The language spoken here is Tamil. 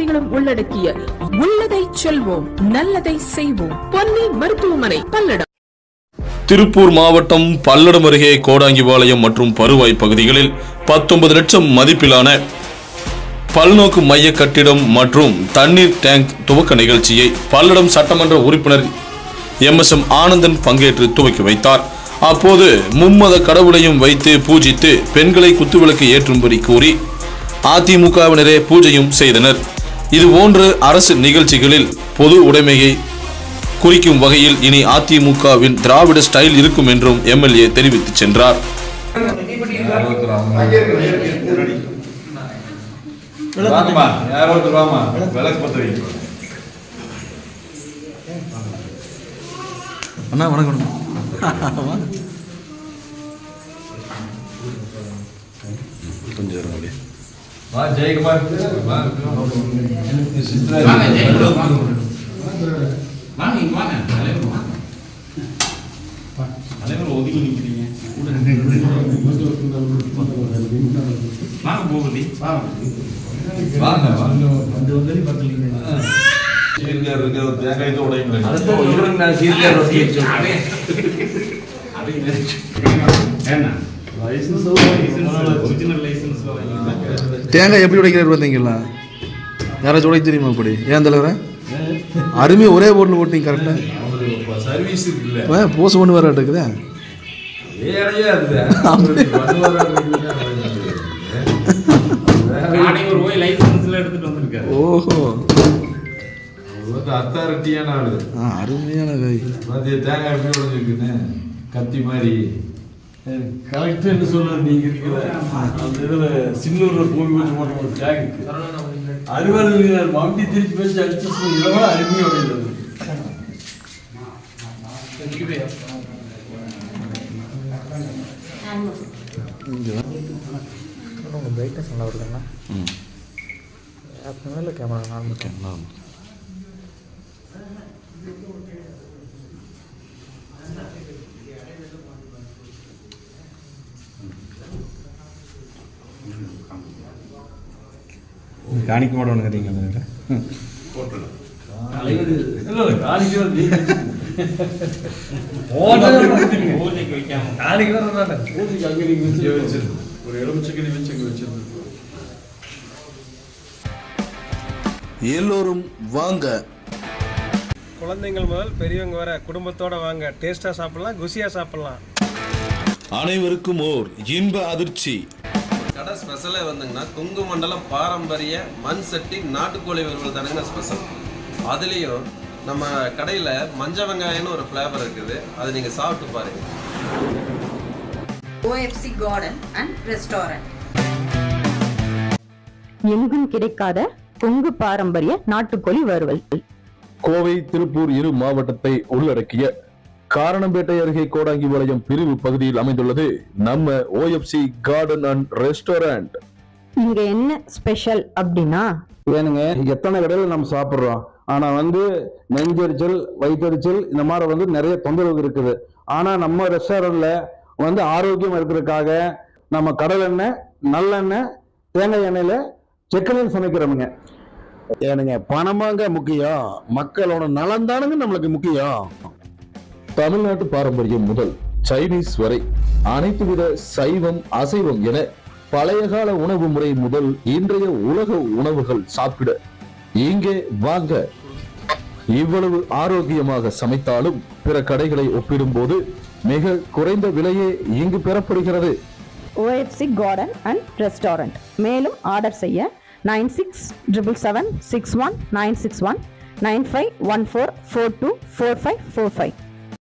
சேவைகளும் உள்ளடக்கிய உள்ளதை செல்வோம் நல்லதை செய்வோம் பொன்னி மருத்துவமனை பல்லடம் திருப்பூர் மாவட்டம் பல்லடம் அருகே கோடாங்கிபாளையம் மற்றும் பருவாய் பகுதிகளில் பத்தொன்பது லட்சம் மதிப்பிலான பல்நோக்கு மைய கட்டிடம் மற்றும் தண்ணீர் டேங்க் துவக்க நிகழ்ச்சியை பல்லடம் சட்டமன்ற உறுப்பினர் எம் எஸ் எம் ஆனந்தன் பங்கேற்று துவக்கி வைத்தார் அப்போது மும்மத கடவுளையும் வைத்து பூஜித்து பெண்களை குத்துவிளக்கு ஏற்றும்படி கூறி அதிமுகவினரே பூஜையும் செய்தனர் இதுபோன்று அரசு நிகழ்ச்சிகளில் பொது உடைமையை குறிக்கும் வகையில் இனி அதிமுகவின் திராவிட ஸ்டைல் இருக்கும் என்றும் எம்எல்ஏ தெரிவித்து சென்றார் வாங்கம்மா யாரோ ஒருத்தர் வாமா விளக்கு பத்த வைங்க அண்ணா வணக்கம் வணக்கம் கொஞ்சம் இருங்க அப்படியே. வா ஜெயக்குமார் வா சித்ரா வாங்க ஜெயக்குமார் வாங்க வாங்க இங்க வாங்க தலைவர் வாங்க தலைவர் ஒதுங்கி நிக்கிறீங்க வாங்க பூபதி வாங்க வாங்க சீர்கார் இருக்க ஒரு தேங்காய் தான் உடையுங்களேன் ஒரிஜினல் லைசன்ஸ் தேங்காய் எப்படி உடைக்கிறார் பார்த்தீங்களா யாராச்சும் உடைக்க தெரியுமா இப்படி ஏன் தலைவர அருமையாக ஒரே போட்டில் ஓட்டிங்க கரெக்டாக சர்வீஸ் இருக்குல்ல போஸ் பண்ணி வர இருக்குதே வேறையா இருக்குது நாளைக்கு போய் லைசன்ஸ்ல எடுத்துட்டு வந்திருக்காரு ஓஹோ அத்தாரிட்டியான ஆளு ஆ அருமையான கை மத்திய தேங்காய் எப்படி உடைஞ்சிருக்குன்னு கத்தி மாதிரி கரெக்டுன்னு சொல்றது நீங்க இருக்கிற அந்த இதுல சின்னூர்ல பூமி வச்சு போட்ட ஒரு டேங்க் அறுபது மம்பி திருப்பி வச்சு அடிச்சு இதை விட அருமையோட இருந்தது உங்கள் பிரைட்னஸ் நல்லா வருதுங்களா அப்போ மேலே கேமரா நார்மல் காணிக்க மாட்டோம்னுங்கிறீங்க இல்ல இல்ல காணிக்கிறது நீங்க பூஜைக்கு வைக்காம காணிக்கிறது தானே பூஜைக்கு அங்க நீங்க வச்சு வச்சிருந்து ஒரு எலுமிச்சக்கடி வச்சு அங்க வச்சிருந்து எல்லோரும் வாங்க குழந்தைங்கள் முதல் பெரியவங்க வர குடும்பத்தோட வாங்க டேஸ்டா சாப்பிடலாம் குசியா சாப்பிடலாம் அனைவருக்கும் ஓர் இன்ப அதிர்ச்சி கடை ஸ்பெஷலே வந்துங்கன்னா கொங்கு மண்டலம் பாரம்பரிய மண் சட்டி நாட்டுக்கோழி வறுவல் தானுங்க ஸ்பெஷல் அதுலேயும் நம்ம கடையில் மஞ்ச வெங்காயம்னு ஒரு ஃப்ளேவர் இருக்குது அது நீங்கள் சாப்பிட்டு பாருங்க ஓஎஃப்சி கார்டன் அண்ட் ரெஸ்டாரண்ட் எங்கும் கிடைக்காத கொங்கு பாரம்பரிய நாட்டுக்கோழி வறுவல் கோவை திருப்பூர் இரு மாவட்டத்தை உள்ளடக்கிய காரணம்பேட்டை அருகே கோடாங்கிபாளையம் பிரிவு பகுதியில் அமைந்துள்ளது நம்ம ஓஎஃப்சி கார்டன் அண்ட் ரெஸ்டாரண்ட் இங்க என்ன ஸ்பெஷல் அப்படின்னா ஏனுங்க எத்தனை கடையில் நம்ம சாப்பிட்றோம் ஆனால் வந்து நெஞ்செரிச்சல் வயிற்றெரிச்சல் இந்த மாதிரி வந்து நிறைய தொந்தரவு இருக்குது ஆனால் நம்ம ரெஸ்டாரண்ட்ல வந்து ஆரோக்கியம் இருக்கிறதுக்காக நம்ம கடல் எண்ணெய் நல்லெண்ணெய் தேங்காய் எண்ணெயில் செக்கெண்ணெய் சமைக்கிறோமுங்க ஏனுங்க பணமாங்க முக்கியம் மக்களோட நலன் தானுங்க நம்மளுக்கு முக்கியம் தமிழ்நாட்டு பாரம்பரியம் முதல் சைனீஸ் வரை அனைத்து வித சைவம் அசைவம் என பழைய கால உணவு முறை முதல் இன்றைய உலக உணவுகள் சாப்பிட இங்கே வாங்க இவ்வளவு ஆரோக்கியமாக சமைத்தாலும் பிற கடைகளை ஒப்பிடும்போது மிக குறைந்த விலையே இங்கு பெறப்படுகிறது ஓஎஃப்சி கார்டன் அண்ட் ரெஸ்டாரண்ட் மேலும் ஆர்டர் செய்ய nine six triple seven six one nine six one nine five one four four two four five four five